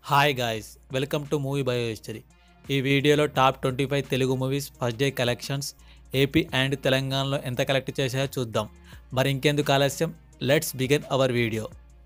hi guys welcome to movie bio history ఈ వీడియోలో top twenty five Telugu movies first day collections AP and తెలంగాణలో ఎంత collect చేశాయో చూద్దాం మరి ఇంకెందుకు ఆలస్యం let's begin our video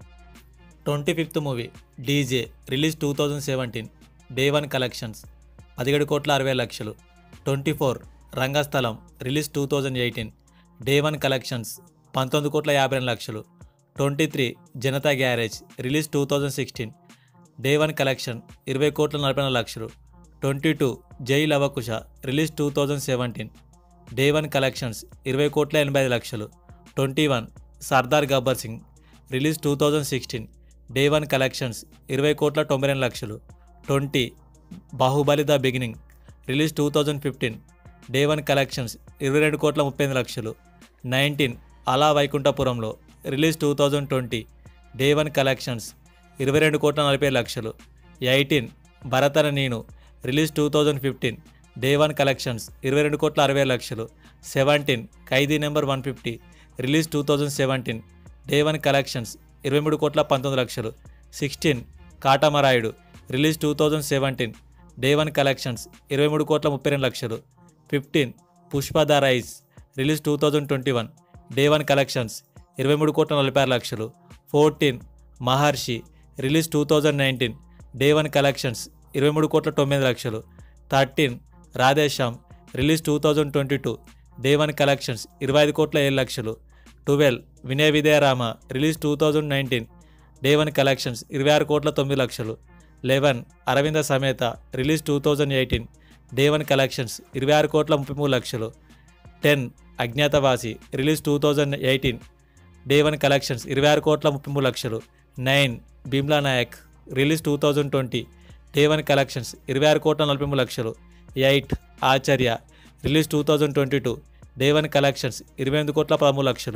twenty fifth movie DJ release two thousand seventeen day one collections పదిహేడు కోట్ల అరవై లక్షలు twenty four Rangasthalam release two thousand eighteen day one collections పంతొమ్మిది కోట్ల యాభై రెండు లక్షలు twenty three Janatha garage release two thousand sixteen day one collection ఇరవై కోట్ల నలభై నాలుగు లక్షలు twenty two Jai Lava Kusa release two thousand seventeen day one collections ఇరవై కోట్ల ఎనభై ఐదు లక్షలు twenty one Sardaar Gabbar Singh release two thousand sixteen day one collections ఇరవై కోట్ల తొంభై రెండు లక్షలు twenty Baahubali the beginning release two thousand fifteen day one collections ఇరవై రెండు కోట్ల ముప్పై ఎనిమిది లక్షలు nineteen Ala Vaikunthapurramuloo release two thousand twenty day one collections ఇరవై రెండు కోట్ల నలభై లక్షలు eighteen Bharat Ane Nenu release two thousand fifteen day one collections ఇరవై రెండు కోట్ల అరవై లక్షలు seventeen Khaidi number one fifty release two thousand seventeen day one collections ఇరవై మూడు కోట్ల పంతొమ్మిది లక్షలు sixteen Katamarayudu release two thousand seventeen day one collections ఇరవై మూడు కోట్ల ముప్పై రెండు లక్షలు fifteen Pushpa the rise release two thousand twenty one day one collections ఇరవై మూడు కోట్ల నలభై ఆరు లక్షలు fourteen Maharshi release two thousand nineteen day one collections ఇరవై మూడు కోట్ల తొమ్మిది లక్షలు thirteen Radhe Shyam release two thousand twenty two day one collections ఇరవై ఐదు కోట్ల ఏడు లక్షలు twelve Vinaya Vidheya Rama release two thousand nineteen day one collections ఇరవై ఆరు కోట్ల తొమ్మిది లక్షలు eleven Aravinda Sametha release two thousand eighteen day one collections ఇరవై ఆరు కోట్ల ముప్పై మూడు లక్షలు ten Agnyaathavaasi release two thousand eighteen day one collections ఇరవై ఆరు కోట్ల ముప్పై మూడు లక్షలు nine Bheemla Nayak release two thousand twenty day one collections ఇరవై ఆరు కోట్ల నలభై మూడు లక్షలు eight Acharya release two thousand twenty two day one collections ఇరవై ఎనిమిది కోట్ల పదమూడు లక్షలు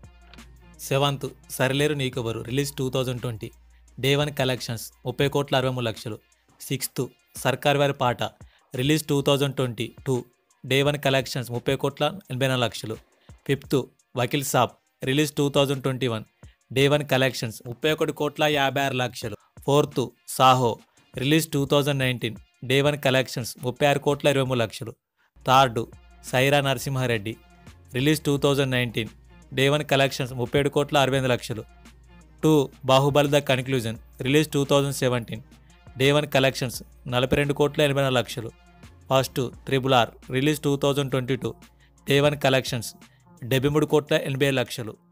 seventh Sarileru Neekevvaru release two thousand twenty day one collections ముప్పై కోట్ల అరవై మూడు లక్షలు sixth Sarkaru Vaari Paata release two thousand twenty two day one collections ముప్పై కోట్ల ఎనభై నాలుగు లక్షలు fifth Vakeel Saab release two thousand twenty one day one collections ముప్పై ఒకటి కోట్ల యాభై ఆరు లక్షలు fourth Saaho release two thousand nineteen day one collections ముప్పై ఆరు కోట్ల ఇరవై మూడు లక్షలు third Sye Raa Narasimha Reddy release two thousand nineteen day one collections ముప్పై ఏడు కోట్ల అరవై ఎనిమిది లక్షలు two Baahubali the conclusion release two thousand seventeen day one collections నలభై రెండు కోట్ల ఎనభై నాలుగు లక్షలు first triple R release two thousand twenty two day one collections డెబ్బై మూడు కోట్ల ఎనభై ఏడు లక్షలు